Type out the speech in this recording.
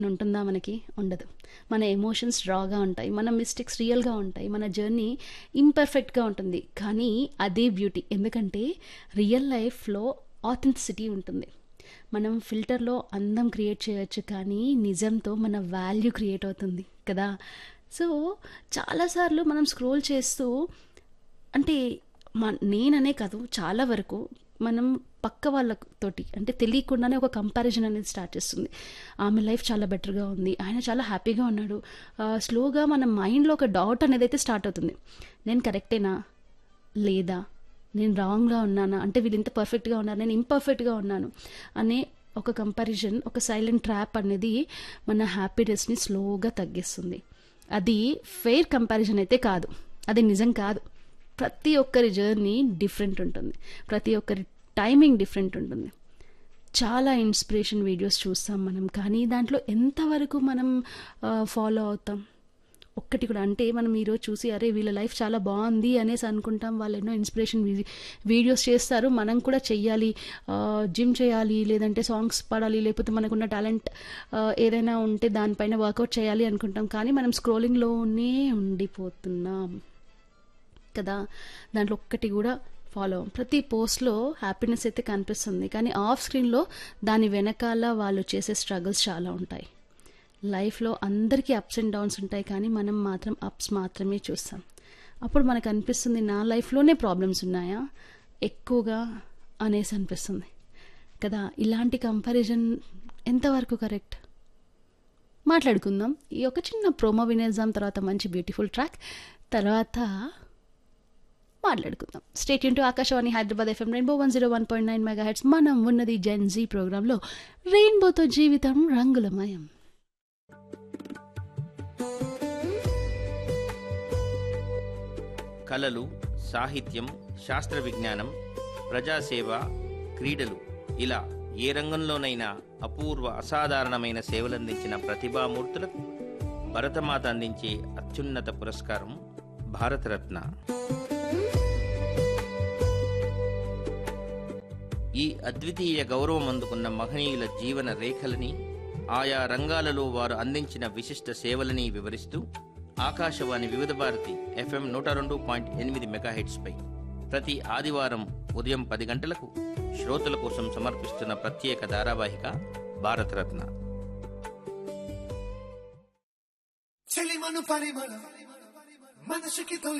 ఉంటుందా మనకి ఉండదు మన ఎమోషన్స్ డ్రాగా ఉంటాయి మన మిస్టేక్స్ రియల్గా ఉంటాయి మన జర్నీ ఇంపర్ఫెక్ట్గా ఉంటుంది కానీ అదే బ్యూటీ ఎందుకంటే రియల్ లైఫ్లో ఆథెంటిసిటీ ఉంటుంది మనం ఫిల్టర్లో అందం క్రియేట్ చేయొచ్చు కానీ నిజంతో మన వాల్యూ క్రియేట్ అవుతుంది కదా సో చాలాసార్లు మనం స్క్రోల్ చేస్తూ అంటే మ నేననే కాదు చాలా వరకు మనం పక్క వాళ్ళతోటి అంటే తెలియకుండానే ఒక కంపారిజన్ అనేది స్టార్ట్ చేస్తుంది ఆమె లైఫ్ చాలా బెటర్గా ఉంది ఆయన చాలా హ్యాపీగా ఉన్నాడు స్లోగా మన మైండ్లో ఒక డౌట్ అనేది అయితే స్టార్ట్ అవుతుంది నేను కరెక్టేనా లేదా నేను రాంగ్గా ఉన్నానా అంటే వీళ్ళు ఇంత పర్ఫెక్ట్గా ఉన్నారు నేను ఇంపర్ఫెక్ట్గా ఉన్నాను అనే ఒక కంపారిజన్ ఒక సైలెంట్ ట్రాప్ అనేది మన హ్యాపీనెస్ని స్లోగా తగ్గిస్తుంది అది ఫెయిర్ కంపారిజన్ అయితే కాదు అది నిజం కాదు ప్రతి ఒక్కరి జర్నీ డిఫరెంట్ ఉంటుంది ప్రతి ఒక్కరి టైమింగ్ డిఫరెంట్ ఉంటుంది చాలా ఇన్స్పిరేషన్ వీడియోస్ చూస్తాం మనం కానీ దాంట్లో ఎంతవరకు మనం ఫాలో అవుతాం ఒక్కటి కూడా అంటే మనం ఈరోజు చూసి అరే వీళ్ళ లైఫ్ చాలా బాగుంది అనేసి అనుకుంటాం వాళ్ళు ఎన్నో ఇన్స్పిరేషన్ వీడియోస్ చేస్తారు మనం కూడా చెయ్యాలి జిమ్ చేయాలి లేదంటే సాంగ్స్ పాడాలి లేకపోతే మనకున్న టాలెంట్ ఏదైనా ఉంటే దానిపైన వర్కౌట్ చేయాలి అనుకుంటాం కానీ మనం స్క్రోలింగ్లోనే ఉండిపోతున్నాం కదా దాంట్లో ఒక్కటి కూడా ఫాలో ప్రతి పోస్ట్లో హ్యాపీనెస్ అయితే కనిపిస్తుంది కానీ ఆఫ్ స్క్రీన్లో దాని వెనకాల వాళ్ళు చేసే స్ట్రగుల్స్ చాలా ఉంటాయి లైఫ్లో అందరికీ అప్స్ అండ్ డౌన్స్ ఉంటాయి కానీ మనం మాత్రం అప్స్ మాత్రమే చూస్తాం అప్పుడు మనకు అనిపిస్తుంది నా లైఫ్లోనే ప్రాబ్లమ్స్ ఉన్నాయా ఎక్కువగా అనేసి అనిపిస్తుంది కదా ఇలాంటి కంపారిజన్ ఎంతవరకు కరెక్ట్ మాట్లాడుకుందాం ఈ ఒక చిన్న ప్రోమో వినేద్దాం తర్వాత మంచి బ్యూటిఫుల్ ట్రాక్ తర్వాత మాట్లాడుకుందాం స్టేట్ యూన్ to Akashvani Hyderabad FM Rainbow one zero one point nine megahertz మనం ఉన్నది జెన్ జీ ప్రోగ్రాంలో రెయిన్బోతో జీవితం రంగులమయం కళలు సాహిత్యం శాస్త్ర విజ్ఞానం ప్రజాసేవ క్రీడలు ఇలా ఏ రంగంలోనైనా అపూర్వ అసాధారణమైన సేవలందించిన ప్రతిభామూర్తులకు భరతమాత అందించే అత్యున్నత పురస్కారం భారతరత్న ఈ అద్వితీయ గౌరవం అందుకున్న మహనీయుల జీవన రేఖలని ఆయా రంగాలలో వారు అందించిన విశిష్ట సేవలని వివరిస్తూ ఆకాశవాణి వివిధ భారతి ఎఫ్ఎం నూట రెండు పాయింట్ ఎనిమిది మెగాహెట్స్పై ప్రతి ఆదివారం ఉదయం పది గంటలకు శ్రోతల కోసం సమర్పిస్తున్న ప్రత్యేక ధారావాహిక భారతరత్న చెలిమను పరిమళ మనసుకి తొలి